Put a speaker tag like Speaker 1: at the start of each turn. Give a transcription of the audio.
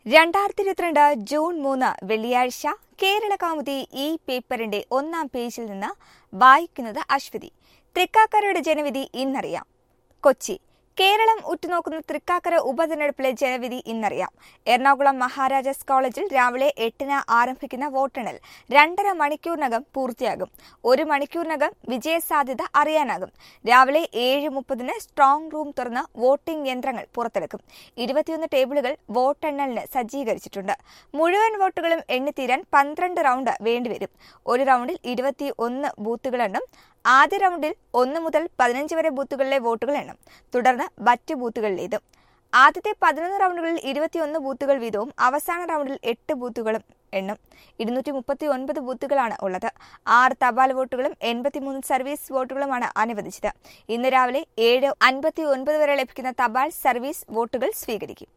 Speaker 1: രണ്ടായിരത്തി ഇരുപത്തിരണ്ട് ജൂൺ മൂന്ന് വെള്ളിയാഴ്ച കേരള കൗമുദി ഈ പേപ്പറിന്റെ ഒന്നാം പേജിൽ നിന്ന് വായിക്കുന്നത് അശ്വതി തൃക്കാക്കരയുടെ ജനവിധി ഇന്നറിയാം കൊച്ചി കേരളം ഉറ്റുനോക്കുന്ന തൃക്കാക്കര ഉപതെരഞ്ഞെടുപ്പിലെ ജനവിധി ഇന്നറിയാം എറണാകുളം മഹാരാജാസ് കോളേജിൽ രാവിലെ എട്ടിന് ആരംഭിക്കുന്ന വോട്ടെണ്ണൽ രണ്ടര മണിക്കൂറിനകം പൂർത്തിയാകും ഒരു മണിക്കൂറിനകം വിജയസാധ്യത അറിയാനാകും രാവിലെ ഏഴ് മുപ്പതിന് സ്ട്രോങ് റൂം തുറന്ന് വോട്ടിംഗ് യന്ത്രങ്ങൾ പുറത്തെടുക്കും ഇരുപത്തിയൊന്ന് ടേബിളുകൾ വോട്ടെണ്ണലിന് സജ്ജീകരിച്ചിട്ടുണ്ട് മുഴുവൻ വോട്ടുകളും എണ്ണിത്തീരാൻ പന്ത്രണ്ട് റൗണ്ട് വേണ്ടിവരും ഒരു റൗണ്ടിൽ ഇരുപത്തി ഒന്ന് ബൂത്തുകളെണ്ണം ആദ്യ റൗണ്ടിൽ ഒന്ന് മുതൽ പതിനഞ്ച് വരെ ബൂത്തുകളിലെ വോട്ടുകൾ എണ്ണും തുടർന്ന് മറ്റ് ബൂത്തുകളിലേതും ആദ്യത്തെ പതിനൊന്ന് റൗണ്ടുകളിൽ ഇരുപത്തിയൊന്ന് ബൂത്തുകൾ വീതവും അവസാന റൗണ്ടിൽ എട്ട് ബൂത്തുകളും എണ്ണും ഇരുന്നൂറ്റി മുപ്പത്തി ഒൻപത് ബൂത്തുകളാണ് ഉള്ളത് ആറ് തപാൽ വോട്ടുകളും എൺപത്തിമൂന്ന് സർവീസ് വോട്ടുകളുമാണ് അനുവദിച്ചത് ഇന്ന് രാവിലെ ഏഴ് അൻപത്തി ഒൻപത് വരെ ലഭിക്കുന്ന തപാൽ സർവീസ് വോട്ടുകൾ സ്വീകരിക്കും